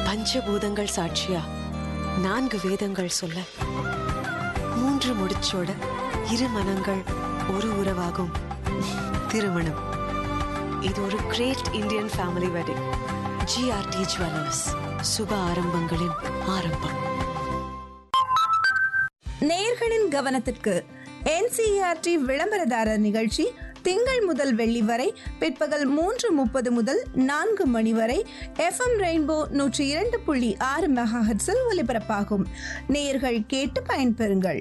பஞ்சபூதங்கள் சாட்சியா நான்கு வேதங்கள் சொல்ல மூன்று முடிச்சோட இரு மனங்கள் ஒரு உறவாகும் திருமணம் இது ஒரு great Indian family wedding GRT jewellers சுப ஆரம்பங்களின் ஆரம்பம் நேயர்களின் கவனத்திற்கு என்சிஇஆர்டி விளம்பரதாரர் நிகழ்ச்சி திங்கள் முதல் வெள்ளி வரை பிற்பகல் மூன்று முப்பது முதல் நான்கு மணி வரை எஃப்எம் ரெயின்போ நூற்றி இரண்டு புள்ளி ஆறு மெகாஹெட்ஸில் ஒலிபரப்பாகும் நேயர்கள் கேட்டு பயன்பெறுங்கள்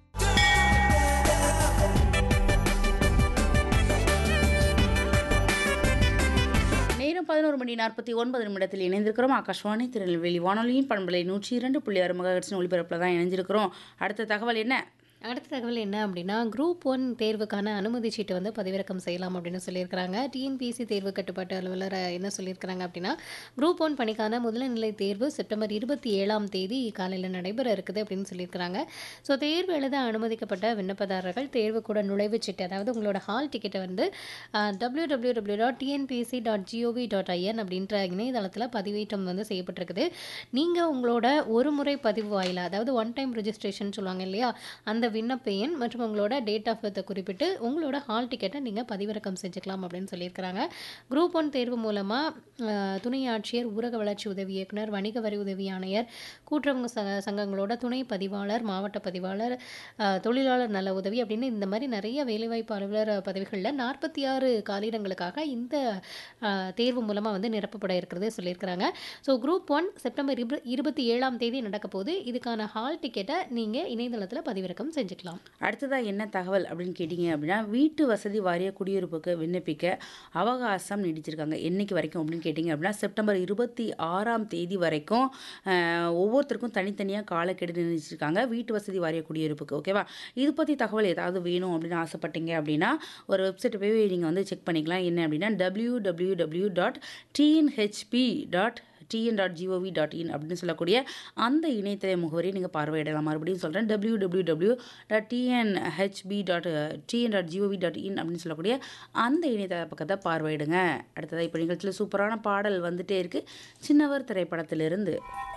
நேரம் பதினோரு மணி நாற்பத்தி ஒன்பது நிமிடத்தில் இணைந்திருக்கிறோம் ஆகாஷ்வாணி திருநெல்வேலி வானொலியின் பண்பலை நூற்றி இரண்டு புள்ளி ஆறு மகர்ச்சின் ஒளிபரப்பில் தான் இணைஞ்சிருக்கிறோம் அடுத்த தகவல் என்ன அடுத்த தகவல் என்ன அப்படின்னா குரூப் ஒன் தேர்வுக்கான அனுமதி சீட்டை வந்து பதிவிறக்கம் செய்யலாம் அப்படின்னு சொல்லியிருக்கிறாங்க டிஎன்பிஎஸ்சி தேர்வு கட்டுப்பாட்டு அலுவலர் என்ன சொல்லியிருக்கிறாங்க அப்படின்னா குரூப் ஒன் பணிக்கான முதல்நிலை தேர்வு செப்டம்பர் இருபத்தி ஏழாம் தேதி காலையில் நடைபெற இருக்குது அப்படின்னு சொல்லியிருக்கிறாங்க ஸோ தேர்வு எழுத அனுமதிக்கப்பட்ட விண்ணப்பதாரர்கள் தேர்வு கூட நுழைவுச் சீட்டு அதாவது உங்களோட ஹால் டிக்கெட்டை வந்து W W W dot TNPSC dot GOV dot IN அப்படின்ற இணையதளத்தில் பதிவேற்றம் வந்து செய்யப்பட்டிருக்குது நீங்கள் உங்களோட ஒரு முறை பதிவு வாயிலாக அதாவது ஒன் டைம் ரெஜிஸ்ட்ரேஷன் சொல்லுவாங்க இல்லையா அந்த விண்ணப்ப எண் மற்றும் உங்களோட டேட் ஆஃப் பர்த்தை குறிப்பிட்டு உங்களோட ஹால் டிக்கெட்டை நீங்கள் பதிவிறக்கம் செஞ்சுக்கலாம் அப்படின்னு சொல்லியிருக்கிறாங்க குரூப் ஒன் தேர்வு மூலமாக துணை ஆட்சியர் ஊரக வளர்ச்சி உதவி இயக்குனர் வணிக வரி உதவி ஆணையர் கூட்டுறவு ச சங்கங்களோட துணை பதிவாளர் மாவட்ட பதிவாளர் அஹ், தொழிலாளர் நல உதவி அப்படின்னு இந்த மாதிரி நிறைய வேலைவாய்ப்பு அலுவலர் பதவிகளில் நாற்பத்தி ஆறு காலியிடங்களுக்காக இந்த அஹ், தேர்வு மூலமாக வந்து நிரப்பப்பட இருக்கிறது சொல்லியிருக்கிறாங்க ஸோ குரூப் ஒன் செப்டம்பர் இரு இருபத்தி ஏழாம் தேதி நடக்க போகுது இதுக்கான ஹால் டிக்கெட்டை நீங்கள் இணையதளத்தில் பதிவிறக்கம் செஞ்சுக்கலாம் அடுத்ததாக என்ன தகவல் அப்படின்னு கேட்டிங்க அப்படின்னா வீட்டு வசதி வாரிய குடியிருப்புக்கு விண்ணப்பிக்க அவகாசம் நீடிச்சிருக்காங்க என்னைக்கு வரைக்கும் அப்படின்னு கேட்டிங்க அப்படின்னா செப்டம்பர் இருபத்தி ஆறாம் தேதி வரைக்கும் அஹ், ஒவ்வொருத்தருக்கும் தனித்தனியாக காலக்கெடு நிர்ணயிச்சிருக்காங்க வீட்டு வசதி வாரிய குடியிருப்புக்கு ஓகேவா இது பற்றி தகவல் ஏதாவது வேணும் அப்படின்னு ஆசைப்பட்டீங்க அப்படின்னா ஒரு வெப்சைட் போய் நீங்கள் வந்து செக் பண்ணிக்கலாம் என்ன அப்படின்னா W W W dot TNHB dot TN dot GOV dot in அப்படின்னு சொல்லக்கூடிய அந்த இணையதள முகவரியை நீங்கள் பார்வையிடலாம் மறுபடியும் சொல்கிறேன் W W W dot TNHB dot TN dot GOV dot in அப்படின்னு சொல்லக்கூடிய அந்த இணையதள பக்கத்தை பார்வையிடுங்க அடுத்ததாக இப்போ நிகழ்ச்சியில் சூப்பரான பாடல் வந்துட்டே இருக்குது சின்னவர் திரைப்படத்திலிருந்து